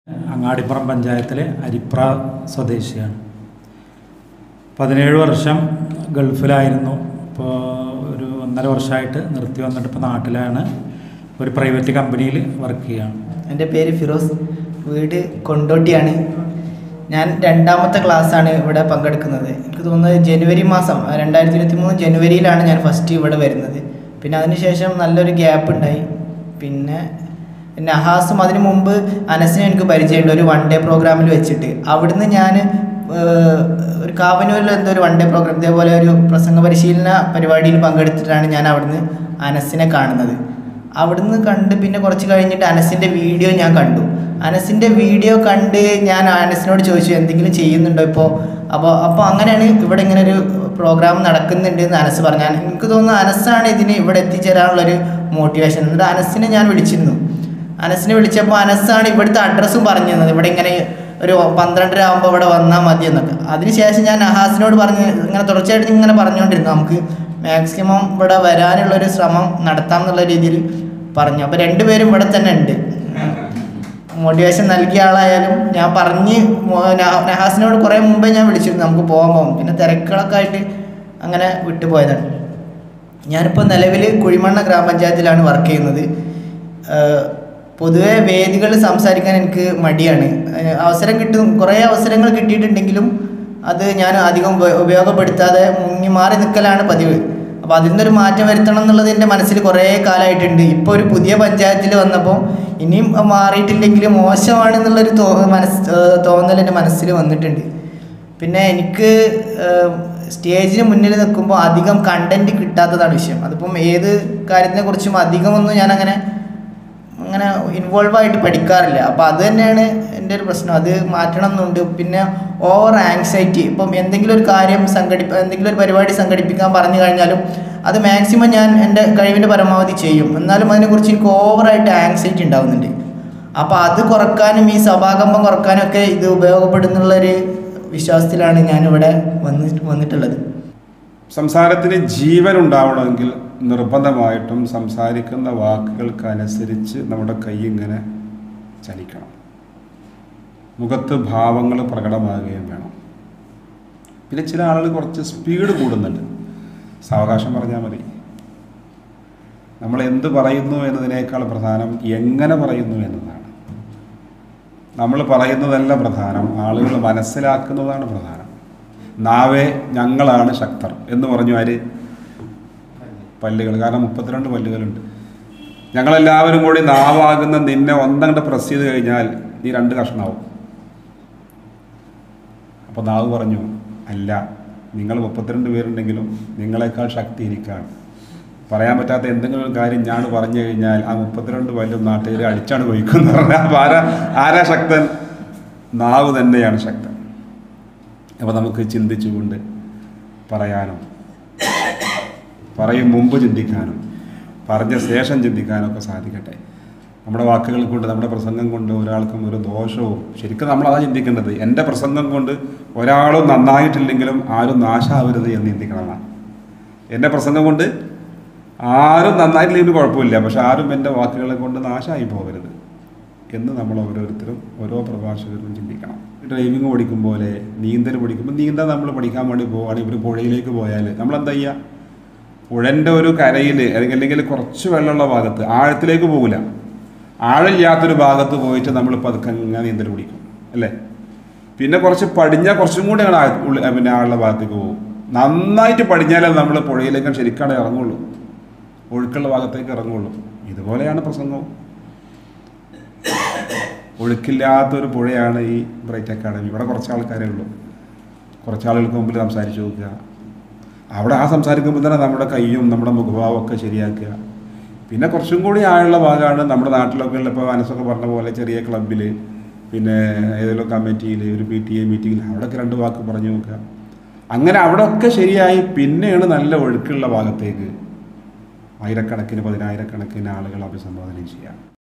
അങ്ങാടിപ്പുറം പഞ്ചായത്തിലെ അരിപ്ര സ്വദേശിയാണ് പതിനേഴ് വർഷം ഗൾഫിലായിരുന്നു ഇപ്പോൾ ഒരു ഒന്നര വർഷമായിട്ട് നിർത്തി വന്നിട്ട് ഇപ്പോൾ നാട്ടിലാണ് ഒരു പ്രൈവറ്റ് കമ്പനിയിൽ വർക്ക് ചെയ്യുകയാണ് എൻ്റെ പേര് ഫിറോസ് വീട് കൊണ്ടോട്ടിയാണ് ഞാൻ രണ്ടാമത്തെ ക്ലാസ്സാണ് ഇവിടെ പങ്കെടുക്കുന്നത് എനിക്ക് തോന്നുന്നത് ജനുവരി മാസം രണ്ടായിരത്തി ഇരുപത്തി മൂന്ന് ജനുവരിയിലാണ് ഞാൻ ഫസ്റ്റ് ഇവിടെ വരുന്നത് പിന്നെ അതിനുശേഷം നല്ലൊരു ഗ്യാപ്പ് ഉണ്ടായി പിന്നെ നഹാസും അതിനു മുമ്പ് അനസിനെ എനിക്ക് പരിചയമുണ്ട് ഒരു വൺ ഡേ പ്രോഗ്രാമിൽ വെച്ചിട്ട് അവിടുന്ന് ഞാൻ ഒരു കാവനൂരിൽ എന്തോ ഒരു വൺ ഡേ പ്രോഗ്രാം ഇതേപോലെ ഒരു പ്രസംഗ പരിശീലന പരിപാടിയിൽ പങ്കെടുത്തിട്ടാണ് ഞാൻ അവിടുന്ന് അനസിനെ കാണുന്നത് അവിടുന്ന് കണ്ട് പിന്നെ കുറച്ച് കഴിഞ്ഞിട്ട് അനസിൻ്റെ വീഡിയോ ഞാൻ കണ്ടു അനസിൻ്റെ വീഡിയോ കണ്ട് ഞാൻ അനസിനോട് ചോദിച്ചു എന്തെങ്കിലും ചെയ്യുന്നുണ്ടോ ഇപ്പോൾ അപ്പോൾ അപ്പോൾ അങ്ങനെയാണ് ഇവിടെ ഇങ്ങനെ ഒരു പ്രോഗ്രാം നടക്കുന്നുണ്ട് എന്ന് അനസ് പറഞ്ഞു ഞാൻ- എനിക്ക് തോന്നുന്നു അനസാണ് ഇതിന് ഇവിടെ എത്തിച്ചേരാനുള്ളൊരു മോട്ടിവേഷൻ എന്നിട്ട് അനസിനെ ഞാൻ വിളിച്ചിരുന്നു അനസിനെ വിളിച്ചപ്പോൾ അനസാണ് ഇവിടുത്തെ അഡ്രസ്സും പറഞ്ഞു തന്നത് ഇവിടെ ഇങ്ങനെ ഒരു പന്ത്രണ്ടര ആകുമ്പോൾ ഇവിടെ വന്നാൽ മതി എന്നൊക്കെ അതിനുശേഷം ഞാൻ നഹാസിനോട് പറഞ്ഞ് ഇങ്ങനെ തുടർച്ചയായിട്ട് ഇങ്ങനെ പറഞ്ഞുകൊണ്ടിരുന്നു നമുക്ക് മാക്സിമം ഇവിടെ വരാനുള്ളൊരു ശ്രമം നടത്താം എന്നുള്ള രീതിയിൽ പറഞ്ഞു അപ്പോൾ രണ്ടുപേരും ഇവിടെ തന്നെ ഉണ്ട് മോട്ടിവേഷൻ നൽകിയ ആളായാലും ഞാൻ പറഞ്ഞ് മോ- നഹ- നഹാസിനോട് കുറേ മുമ്പേ ഞാൻ വിളിച്ചിരുന്നു നമുക്ക് പോകാൻ പോകും പിന്നെ തിരക്കുകളൊക്കെ ആയിട്ട് അങ്ങനെ വിട്ടുപോയതാണ് ഞാനിപ്പോൾ നിലവിൽ കുഴിമണ്ണ ഗ്രാമപഞ്ചായത്തിലാണ് വർക്ക് ചെയ്യുന്നത് ഏഹ് പൊതുവെ വേദികളിൽ സംസാരിക്കാൻ എനിക്ക് മടിയാണ് ഏഹ് അവസരം കിട്ടും കുറേ അവസരങ്ങൾ കിട്ടിയിട്ടുണ്ടെങ്കിലും അത് ഞാൻ അധികം ഉപ- ഉപയോഗപ്പെടുത്താതെ മുങ്ങി മാറി നിൽക്കലാണ് പതിവ് അപ്പോൾ അതിൽ നിന്നൊരു മാറ്റം വരുത്തണം എന്നുള്ളത് എൻ്റെ മനസ്സിൽ കുറേ കാലമായിട്ടുണ്ട് ഇപ്പോൾ ഒരു പുതിയ പഞ്ചായത്തിൽ വന്നപ്പോൾ ഇനിയും മാറിയിട്ടില്ലെങ്കിൽ മോശമാണെന്നുള്ളൊരു തോ മനസ്സ് ഏഹ് തോന്നൽ എൻ്റെ മനസ്സിൽ വന്നിട്ടുണ്ട് പിന്നെ എനിക്ക് ഏഹ്, സ്റ്റേജിന് മുന്നിൽ നിൽക്കുമ്പോൾ അധികം കണ്ടന്റ് കിട്ടാത്തതാണ് വിഷയം അതിപ്പം ഏത് കാര്യത്തിനെ കുറിച്ചും അധികമൊന്നും ഞാൻ അങ്ങനെ അങ്ങനെ ഇൻവോൾവ് ആയിട്ട് പഠിക്കാറില്ല അപ്പോൾ അത് തന്നെയാണ് എൻ്റെ ഒരു പ്രശ്നം അത് മാറ്റണം എന്നുണ്ട് പിന്നെ ഓവർ ആങ്സൈറ്റി ഇപ്പം എന്തെങ്കിലും ഒരു കാര്യം സംഘടിപ്പ എന്തെങ്കിലും ഒരു പരിപാടി സംഘടിപ്പിക്കാൻ പറഞ്ഞു കഴിഞ്ഞാലും അത് മാക്സിമം ഞാൻ എൻ്റെ കഴിവിൻ്റെ പരമാവധി ചെയ്യും എന്നാലും അതിനെക്കുറിച്ച് എനിക്ക് ഓവറായിട്ട് ആങ്സൈറ്റി ഉണ്ടാവുന്നുണ്ട് അപ്പോൾ അത് കുറക്കാനും ഈ സഭാകമ്പം കുറക്കാനും ഒക്കെ ഇത് ഉപയോഗപ്പെടുന്നുള്ളൊരു വിശ്വാസത്തിലാണ് ഞാനിവിടെ വന്ന് വന്നിട്ടുള്ളത് സംസാരത്തിന് ജീവൻ ഉണ്ടാവണമെങ്കിൽ നിർബന്ധമായിട്ടും സംസാരിക്കുന്ന വാക്കുകൾക്കനുസരിച്ച് നമ്മുടെ കൈ ഇങ്ങനെ ചലിക്കണം മുഖത്ത് ഭാവങ്ങൾ പ്രകടമാകുകയും വേണം പിന്നെ ചില ആളുകൾ കുറച്ച് സ്പീഡ് കൂടുന്നുണ്ട് സാവകാശം പറഞ്ഞാൽ മതി നമ്മൾ എന്ത് പറയുന്നു എന്നതിനേക്കാൾ പ്രധാനം എങ്ങനെ പറയുന്നു എന്നതാണ് നമ്മൾ പറയുന്നതല്ല പ്രധാനം ആളുകൾ മനസ്സിലാക്കുന്നതാണ് പ്രധാനം നാവേ ഞങ്ങളാണ് ശക്തർ എന്ന് പറഞ്ഞു ആര് പല്ലുകൾ കാരണം മുപ്പത്തിരണ്ട് പല്ലുകളുണ്ട് ഞങ്ങളെല്ലാവരും കൂടി നാവാകുന്ന നിന്നെ ഒന്നങ്ങോട്ട് പ്രസ് ചെയ്ത് കഴിഞ്ഞാൽ നീ രണ്ട് കഷ്ണാവും അപ്പോൾ നാവ് പറഞ്ഞു അല്ല നിങ്ങൾ മുപ്പത്തിരണ്ട് പേരുണ്ടെങ്കിലും നിങ്ങളെക്കാൾ ശക്തി എനിക്കാണ് പറയാൻ പറ്റാത്ത എന്തെങ്കിലും ഒരു കാര്യം ഞാൻ പറഞ്ഞു കഴിഞ്ഞാൽ ആ മുപ്പത്തിരണ്ട് പല്ലും നാട്ടുകാർ അടിച്ചാണ് പോയിക്കുന്ന് പറഞ്ഞാൽ അപ്പോൾ ആരാ ആരാ ശക്തൻ നാവ് തന്നെയാണ് ശക്തൻ അപ്പോൾ നമുക്ക് ചിന്തിച്ചുകൊണ്ട് പറയാനും പറയും മുമ്പ് ചിന്തിക്കാനും പറഞ്ഞ ശേഷം ചിന്തിക്കാനും ഒക്കെ സാധിക്കട്ടെ നമ്മുടെ വാക്കുകൾ കൊണ്ട് നമ്മുടെ പ്രസംഗം കൊണ്ട് ഒരാൾക്കും ഒരു ദോഷവും ശരിക്കും നമ്മളതാ ചിന്തിക്കേണ്ടത് എൻ്റെ പ്രസംഗം കൊണ്ട് ഒരാളും നന്നായിട്ടില്ലെങ്കിലും ആരും നാശാവരുത് എന്ന് ചിന്തിക്കണമെന്നാണ് എൻ്റെ പ്രസംഗം കൊണ്ട് ആരും നന്നായിട്ടില്ലെങ്കിൽ കുഴപ്പമില്ല പക്ഷെ ആരും എൻ്റെ വാക്കുകളെ കൊണ്ട് നാശമായി പോകരുത് എന്ന് നമ്മൾ ഓരോരുത്തരും ഓരോ പ്രഭാഷകരും ചിന്തിക്കണം ഡ്രൈവിംഗ് പഠിക്കും പോലെ നീന്തൽ പഠിക്കുമ്പോൾ നീന്താൻ നമ്മൾ പഠിക്കാൻ വേണ്ടി പോവുകയാണെങ്കിൽ ഒരു പുഴയിലേക്ക് പോയാൽ നമ്മൾ എന്താ ചെയ്യുക പുഴൻ്റെ ഒരു കരയിൽ അല്ലെങ്കിൽ അല്ലെങ്കിൽ കുറച്ച് വെള്ളമുള്ള ഭാഗത്ത് ആഴത്തിലേക്ക് പോകില്ല ആഴമില്ലാത്തൊരു ഭാഗത്ത് പോയിട്ട് നമ്മൾ പതുക്കെ ഇങ്ങനെ നീന്തൽ പിടിക്കും അല്ലേ പിന്നെ കുറച്ച് പടിഞ്ഞാൽ കുറച്ചും കൂടി അങ്ങനെ ആഴ- ഉള്ളി- പിന്നെ ആളുള്ള ഭാഗത്തേക്ക് പോകും നന്നായിട്ട് പടിഞ്ഞാലേ നമ്മൾ പുഴയിലേക്ക് ശരിക്കാണ് ഇറങ്ങുള്ളൂ ഒഴുക്കുള്ള ഭാഗത്തേക്ക് ഇറങ്ങുള്ളൂ ഇതുപോലെയാണ് പ്രസംഗവും ഒഴുക്കില്ലാത്തൊരു പുഴയാണ് ഈ ബ്രൈറ്റ് അക്കാഡമി ഇവിടെ കുറച്ച് ആൾക്കാരേ ഉള്ളൂ കുറച്ച് ആളുകൾക്ക് മുമ്പിൽ സംസാരിച്ച് നോക്കുക അവിടെ ആ സംസാരിക്കുമ്പോൾ തന്നെ നമ്മുടെ കൈയും നമ്മുടെ മുഖഭാവം ഒക്കെ ശരിയാക്കുക പിന്നെ കുറച്ചും കൂടി ആയുള്ള ഭാഗമാണ് നമ്മുടെ നാട്ടിലൊക്കെ ഉള്ള ഇപ്പോൾ മനസ്സൊക്കെ പറഞ്ഞ പോലെ ചെറിയ ക്ലബിൽ പിന്നെ ഏതെങ്കിലും കമ്മിറ്റിയിൽ ഒരു പി ടി എ മീറ്റിങ്ങിൽ അവിടെയൊക്കെ രണ്ട് വാക്ക് പറഞ്ഞു നോക്കുക അങ്ങനെ അവിടെയൊക്കെ ശരിയായി പിന്നെയാണ് നല്ല ഒഴുക്കുള്ള ഭാഗത്തേക്ക് ആയിരക്കണക്കിന് പതിനായിരക്കണക്കിന് ആളുകൾ അഭിസംബോധന ചെയ്യുക